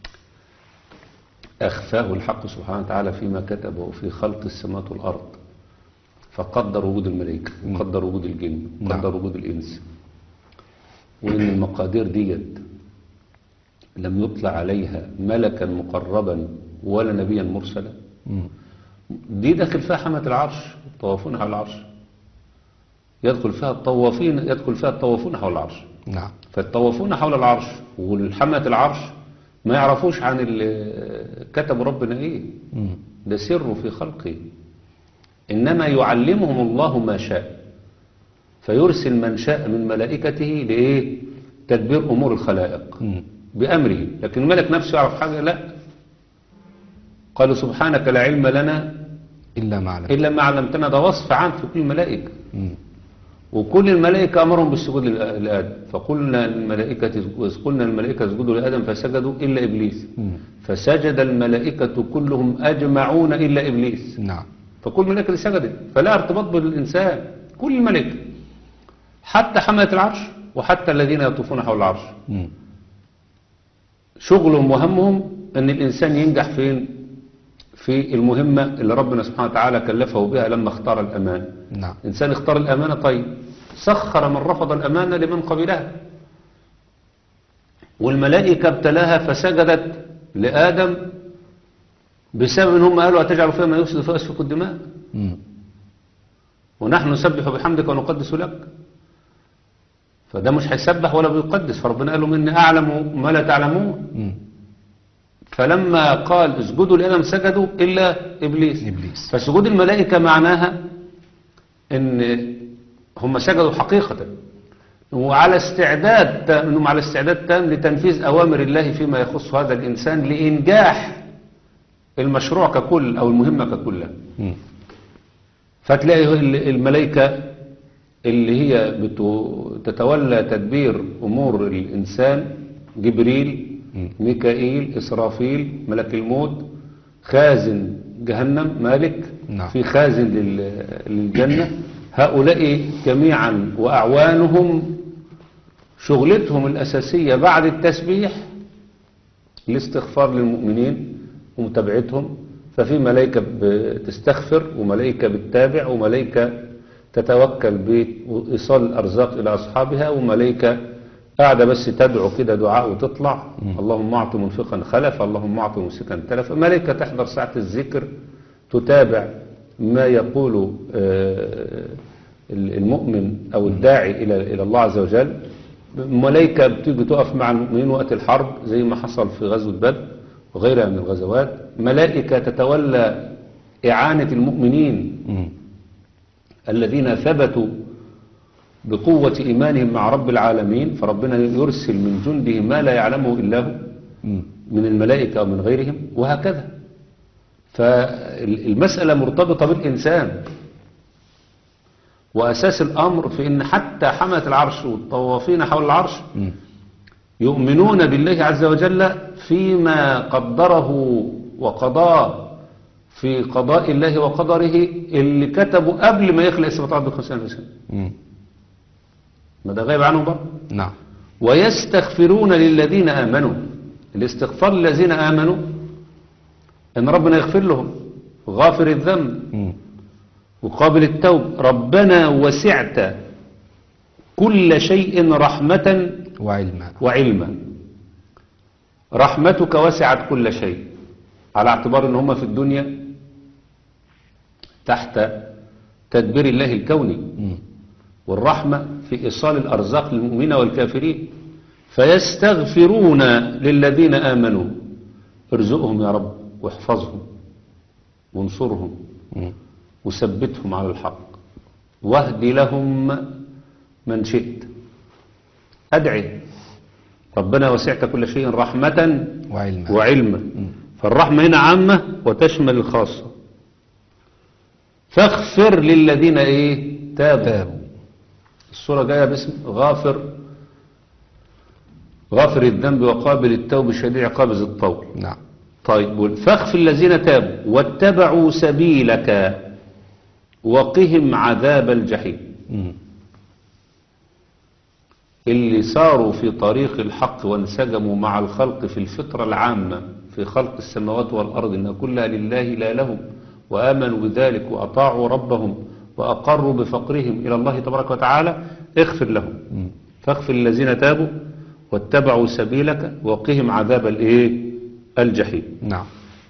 أخفاه الحق سبحانه وتعالى فيما كتبه في خلق السماوات والأرض فقدر وجود الملائكة وقدر وجود الجن نعم. وقدر وجود الإنس وإن المقادير ديت لم يطلع عليها ملكا مقربا ولا نبيا مرسلا مم. دي داخل فيها حمة العرش الطوافون حول العرش يدخل فيها الطوافين يدخل فيها الطوافون حول العرش نعم فالطوافون حول العرش والحمة العرش ما يعرفوش عن ال- كتب ربنا ايه مم. ده سر في خلقه إنما يعلمهم الله ما شاء فيرسل من شاء من ملائكته لإيه تدبير أمور الخلائق مم. بأمره لكن الملك نفسه يعرف حاجة لا قالوا سبحانك لا علم لنا الا ما علم إلا ما علمتنا ده وصف عام في كل الملائكة مم. وكل الملائكة أمرهم بالسجود لآ- لآدم فقلنا الملائكة قلنا الملائكة اسجدوا لآدم فسجدوا إلا إبليس مم. فسجد الملائكة كلهم أجمعون إلا إبليس نعم فكل الملائكة اللي سجدت فلا ارتباط بالإنسان كل الملائكة حتى حملة العرش وحتى الذين يطوفون حول العرش مم. شغلهم وهمهم أن الإنسان ينجح فين في المهمة اللي ربنا سبحانه وتعالى كلفه بها لما اختار الأمان نعم إنسان اختار الأمانة طيب سخر من رفض الأمانة لمن قبلها والملائكة ابتلاها فسجدت لآدم بسبب ان هم قالوا أتجعل فيها ما يفسد فيسفك الدماء مم. ونحن نسبح بحمدك ونقدس لك فده مش هيسبح ولا بيقدس فربنا قال له مني أعلم ما لا تعلمون مم. فلما قال اسجدوا لآدم سجدوا إلا إبليس إبليس فسجود الملائكة معناها ان هم سجدوا حقيقة وعلى استعداد تام- انهم على استعداد تام لتنفيذ اوامر الله فيما يخص هذا الانسان لانجاح المشروع ككل او المهمة ككل مم. فتلاقي ال- الملائكة اللي هي بتو- تتولى تدبير امور الانسان جبريل مم. ميكائيل اسرافيل ملك الموت خازن جهنم مالك نعم. في خازن لل- للجنة هؤلاء جميعا وأعوانهم شغلتهم الأساسية بعد التسبيح الاستغفار للمؤمنين ومتابعتهم ففي ملائكة بتستغفر وملائكة بتتابع وملائكة تتوكل بإيصال الأرزاق إلى أصحابها وملائكة قاعدة بس تدعو كده دعاء وتطلع اللهم أعط منفقا خلف اللهم أعط ممسكا تلف ملائكة تحضر ساعة الذكر تتابع ما يقول آه، المؤمن أو الداعي إلى إلى الله عز وجل ملائكة بتيجي تقف مع المؤمنين وقت الحرب زي ما حصل في غزوة بدر وغيرها من الغزوات ملائكة تتولى إعانة المؤمنين مم. الذين ثبتوا بقوة إيمانهم مع رب العالمين فربنا يرسل من جنده ما لا يعلمه إلا هو مم. من الملائكة أو من غيرهم وهكذا فالمسألة مرتبطة بالإنسان وأساس الأمر في أن حتى حملة العرش والطوافين حول العرش مم. يؤمنون بالله عز وجل فيما قدره وقضاه في قضاء الله وقدره اللي كتبه قبل ما يخلق السماوات والأرض بخمسين ألف سنة مم. ما ده غايب عنهم برضه نعم ويستغفرون للذين آمنوا الاستغفار للذين آمنوا أن ربنا يغفر لهم غافر الذنب مم. وقابل التوب ربنا وسعت كل شيء رحمة وعلما وعلما رحمتك وسعت كل شيء على اعتبار ان هم في الدنيا تحت تدبير الله الكوني مم. والرحمة في إيصال الأرزاق للمؤمنين والكافرين فيستغفرون للذين آمنوا ارزقهم يا رب واحفظهم وانصرهم مم. وثبتهم على الحق واهد لهم من شئت أدعي ربنا وسعت كل شيء رحمة وعلما وعلما فالرحمة هنا عامة وتشمل الخاصة فاغفر للذين ايه تابوا, تابوا الصورة جاية باسم غافر غافر الذنب وقابل التوب شديد عقاب ذي الطول نعم طيب بقول فاغفر الذين تابوا واتبعوا سبيلك وقهم عذاب الجحيم مم. اللي ساروا في طريق الحق وانسجموا مع الخلق في الفطرة العامة في خلق السماوات والأرض إن كلها لله لا لهم وآمنوا بذلك وأطاعوا ربهم وأقروا بفقرهم إلى الله تبارك وتعالى اغفر لهم مم. فاغفر الذين تابوا واتبعوا سبيلك وقهم عذاب الايه الجحيم نعم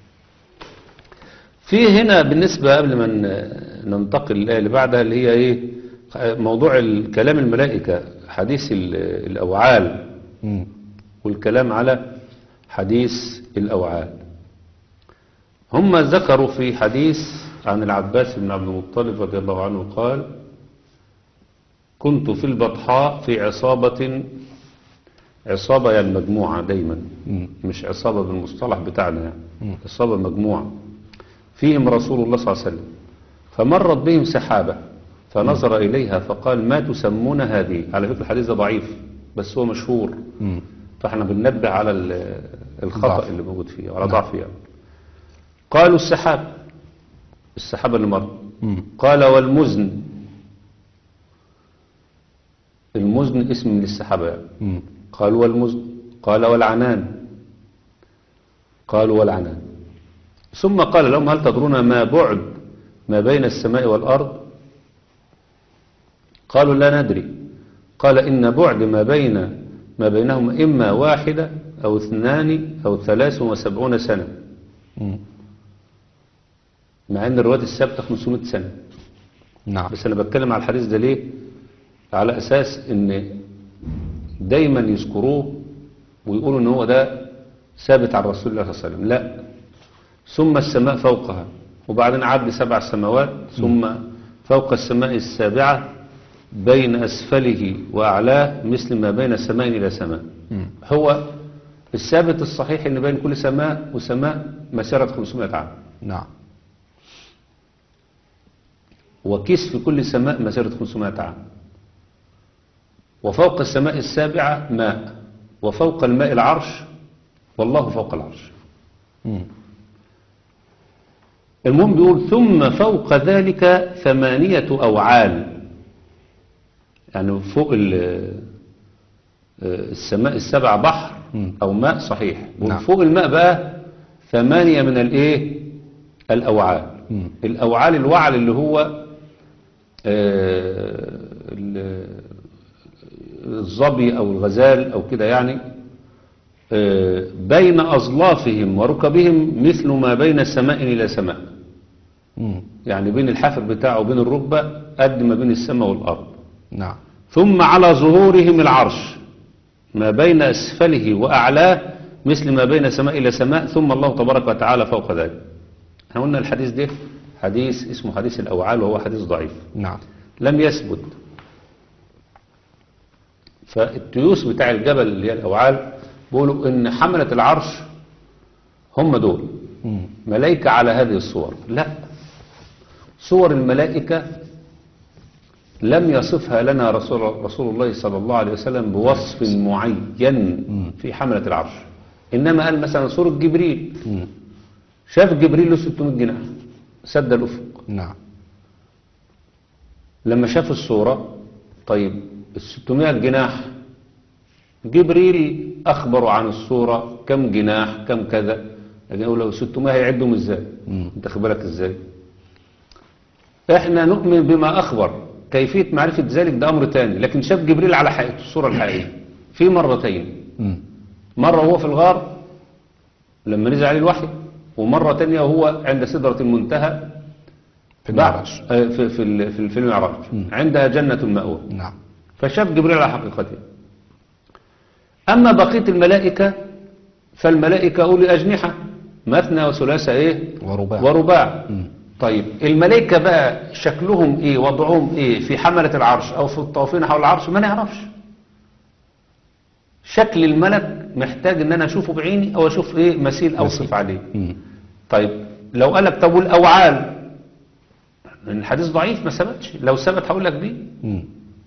في هنا بالنسبة قبل ما ن- ننتقل للآية اللي بعدها اللي هي ايه موضوع الكلام الملائكة حديث ال- الأوعال مم. والكلام على حديث الأوعال هم ذكروا في حديث عن العباس بن عبد المطلب رضي الله عنه قال كنت في البطحاء في عصابة عصابة يعني مجموعة دايما مم. مش عصابة بالمصطلح بتاعنا يعني مم. عصابة مجموعة فيهم رسول الله صلى الله عليه وسلم فمرت بهم سحابة فنظر إليها فقال ما تسمون هذه على فكرة الحديث ده ضعيف بس هو مشهور مم. فاحنا بننبه على ال- الخطأ ضعف. اللي موجود فيه وعلى ضعف يعني قالوا السحاب السحابة اللي مرت مم. قال والمزن المزن اسم للسحابة يعني. مم. قالوا والمزن قال والعنان قالوا والعنان ثم قال لهم هل تدرون ما بعد ما بين السماء والأرض قالوا لا ندري قال إن بعد ما بين ما بينهما إما واحدة أو اثنان أو ثلاث وسبعون سنة مم. مع أن الروايات الثابتة 500 سنة نعم بس أنا بتكلم على الحديث ده ليه على أساس إن دايما يذكروه ويقولوا إن هو ده ثابت عن رسول الله صلى الله عليه وسلم لا ثم السماء فوقها وبعدين عد سبع سماوات ثم فوق السماء السابعة بين أسفله وأعلاه مثل ما بين سماء إلى سماء مم. هو الثابت الصحيح إن بين كل سماء وسماء مسيرة 500 عام نعم وكيس في كل سماء مسيرة 500 عام وفوق السماء السابعة ماء وفوق الماء العرش والله فوق العرش مم. المهم بيقول ثم فوق ذلك ثمانية أوعال يعني فوق ال- السماء السبع بحر مم. أو ماء صحيح نعم. وفوق الماء بقى ثمانية من الإيه الأوعال مم. الأوعال الوعل اللي هو آه، ال- الظبي أو الغزال أو كده يعني آه، بين أظلافهم وركبهم مثل ما بين سماء إلى سماء مم. يعني بين الحافر بتاعه وبين الركبة قد ما بين السماء والأرض نعم ثم على ظهورهم العرش ما بين أسفله وأعلاه مثل ما بين سماء إلى سماء ثم الله تبارك وتعالى فوق ذلك احنا قلنا الحديث ده حديث اسمه حديث الأوعال وهو حديث ضعيف نعم لم يثبت فالتيوس بتاع الجبل اللي هي الأوعال بيقولوا إن حملة العرش هم دول مم. ملائكة على هذه الصور لا صور الملائكة لم يصفها لنا رسول, رسول الله صلى الله عليه وسلم بوصف معين في حملة العرش إنما قال مثلا صورة جبريل مم. شاف جبريل له 600 جناح سد الأفق نعم لما شاف الصورة طيب ال 600 جناح جبريل أخبروا عن الصورة كم جناح كم كذا لكن يقول لو 600 هيعدهم ازاي مم. انت خد بالك ازاي احنا نؤمن بما أخبر كيفية معرفة ذلك ده أمر تاني لكن شاف جبريل على حقيقته الصورة الحقيقية في مرتين مم. مرة وهو في الغار لما نزل عليه الوحي ومرة تانية وهو عند سدرة المنتهى في بعد- المعرج آه، في في ال- في في المعراج عندها جنة المأوى نعم فشاف جبريل على حقيقته أما بقية الملائكة فالملائكة أولي أجنحة مثنى وثلاثة إيه ورباع ورباع مم. طيب الملائكة بقى شكلهم إيه وضعهم إيه في حملة العرش أو في الطوافين حول العرش ما نعرفش شكل الملك محتاج ان انا اشوفه بعيني او اشوف ايه مثيل اوصف عليه مم. طيب لو قال لك طب والاوعال لأن الحديث ضعيف ما ثبتش لو ثبت هقول لك دي مم.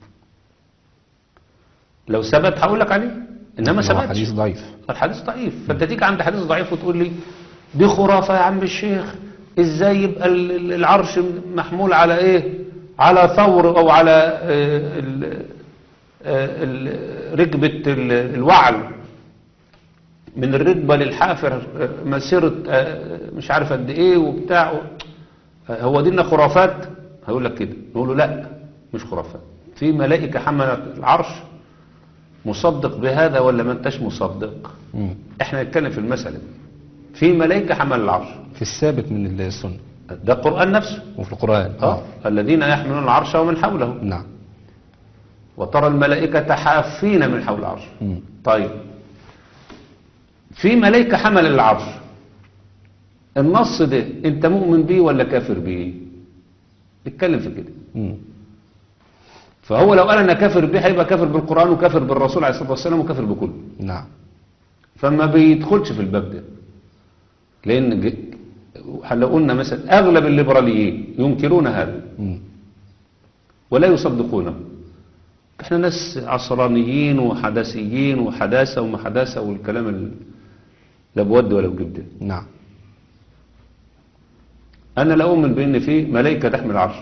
لو ثبت هقول لك عليه انما هو ثبتش حديث ضعيف الحديث ضعيف فانت تيجي عند حديث ضعيف وتقول لي دي خرافه يا عم الشيخ ازاي يبقى ال- ال- العرش محمول على ايه على ثور او على آه، ال- آه، ال- ركبه ال- الوعل من الركبه للحافر آه، مسيره آه، مش عارف قد ايه وبتاع آه، هو دينا خرافات هيقول لك كده نقول له لا مش خرافات في ملائكه حملت العرش مصدق بهذا ولا ما انتش مصدق مم. احنا نتكلم في المسألة دي. في ملائكة حمل العرش في الثابت من السنة ده القرآن نفسه وفي القرآن اه الذين يحملون العرش ومن حوله نعم وترى الملائكة حافين من حول العرش مم. طيب في ملائكة حمل العرش النص ده انت مؤمن بيه ولا كافر بيه اتكلم في كده مم. فهو لو قال انا كافر بيه هيبقى كافر بالقرآن وكافر بالرسول عليه الصلاة والسلام وكافر بكله نعم فما بيدخلش في الباب ده لان ج- لو قلنا مثلا اغلب الليبراليين ينكرون هذا مم. ولا يصدقونه احنا ناس عصرانيين وحداثيين وحداثه وما حداثه والكلام ال- لا بود ولا بجد ده نعم انا لا اؤمن بان في ملائكه تحمل العرش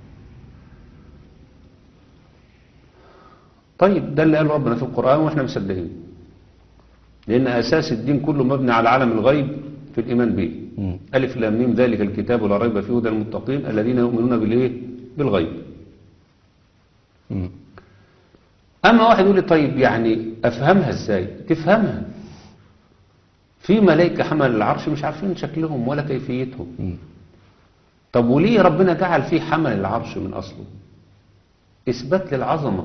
طيب ده اللي قال ربنا في القران واحنا مصدقين لان اساس الدين كله مبني على عالم الغيب في الإيمان به مم. ألف لام ميم ذلك الكتاب لا ريب فيه هدى المتقين الذين يؤمنون بالإيه بالغيب مم. أما واحد يقول لي طيب يعني أفهمها إزاي تفهمها في ملائكة حمل العرش مش عارفين شكلهم ولا كيفيتهم مم. طب وليه ربنا جعل فيه حمل العرش من أصله إثبات للعظمة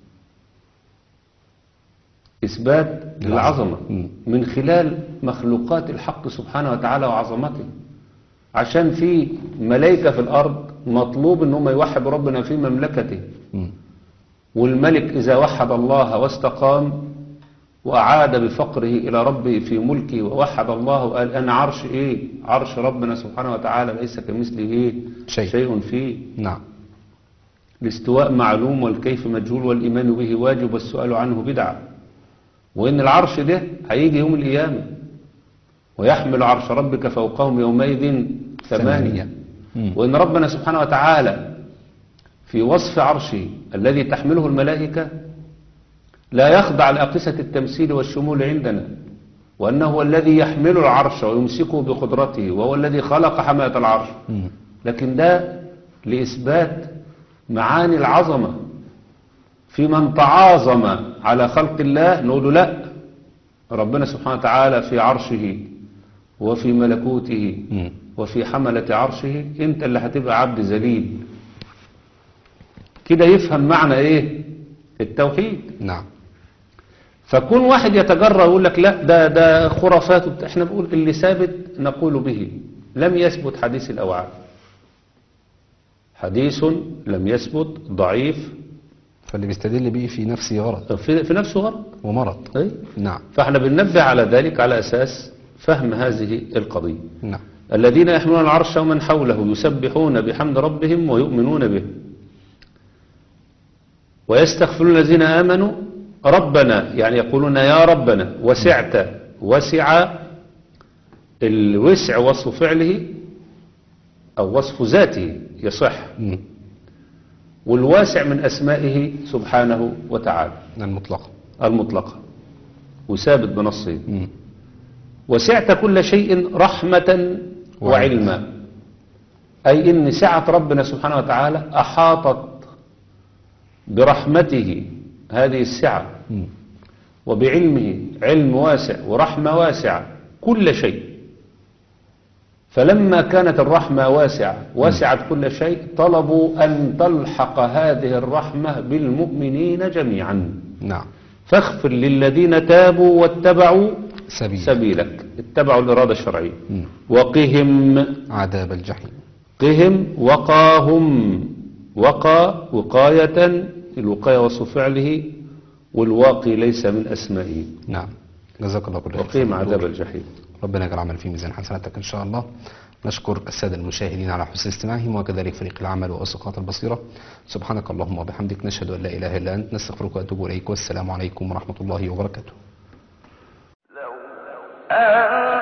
إثبات للعظمة مم. من خلال مخلوقات الحق سبحانه وتعالى وعظمته عشان في ملائكة في الأرض مطلوب ان هم يوحدوا ربنا في مملكته مم. والملك إذا وحد الله واستقام وأعاد بفقره إلى ربه في ملكه ووحد الله وقال أنا عرش إيه عرش ربنا سبحانه وتعالى ليس كمثله إيه شيء. شيء فيه نعم الاستواء معلوم والكيف مجهول والإيمان به واجب والسؤال عنه بدعة وإن العرش ده هيجي يوم القيامة ويحمل عرش ربك فوقهم يومئذ ثمانية ثمانية. مم. وإن ربنا سبحانه وتعالى في وصف عرشه الذي تحمله الملائكة لا يخضع لأقسة التمثيل والشمول عندنا وأنه هو الذي يحمل العرش ويمسكه بقدرته وهو الذي خلق حماية العرش مم. لكن ده لإثبات معاني العظمة في من تعاظم على خلق الله نقول له لا ربنا سبحانه وتعالى في عرشه وفي ملكوته مم. وفي حملة عرشه انت اللي هتبقى عبد ذليل كده يفهم معنى ايه التوحيد نعم فكون واحد يتجرأ ويقول لك لا ده ده خرافات وبتاع. احنا بنقول اللي ثابت نقول به لم يثبت حديث الاوعاد حديث لم يثبت ضعيف فاللي بيستدل بيه في نفسه غرض في, في نفسه غلط ومرض أي؟ نعم فاحنا بننبه على ذلك على اساس فهم هذه القضيه نعم الذين يحملون العرش ومن حوله يسبحون بحمد ربهم ويؤمنون به ويستغفرون الذين آمنوا ربنا يعني يقولون يا ربنا وسعت وسع الوسع وصف فعله أو وصف ذاته يصح مم. والواسع من أسمائه سبحانه وتعالى المطلق المطلقة وثابت بنصه مم. وسعت كل شيء رحمة وعلما أي إن سعة ربنا سبحانه وتعالى أحاطت برحمته هذه السعة مم. وبعلمه علم واسع ورحمة واسعة كل شيء فلما كانت الرحمة واسعة وسعت كل شيء طلبوا أن تلحق هذه الرحمة بالمؤمنين جميعا نعم فاغفر للذين تابوا واتبعوا سبيل سبيلك اتبعوا الإرادة الشرعية مم. وقهم عذاب الجحيم قهم وقاهم وقى وقاية الوقاية وصف فعله والواقي ليس من أسمائه نعم جزاك الله كل خير وقيم عذاب الجحيم ربنا يجعل عمل في ميزان حسناتك إن شاء الله نشكر السادة المشاهدين على حسن استماعهم وكذلك فريق العمل وأسقاط البصيرة سبحانك اللهم وبحمدك نشهد أن لا إله إلا أنت نستغفرك ونتوب إليك والسلام عليكم ورحمة الله وبركاته أن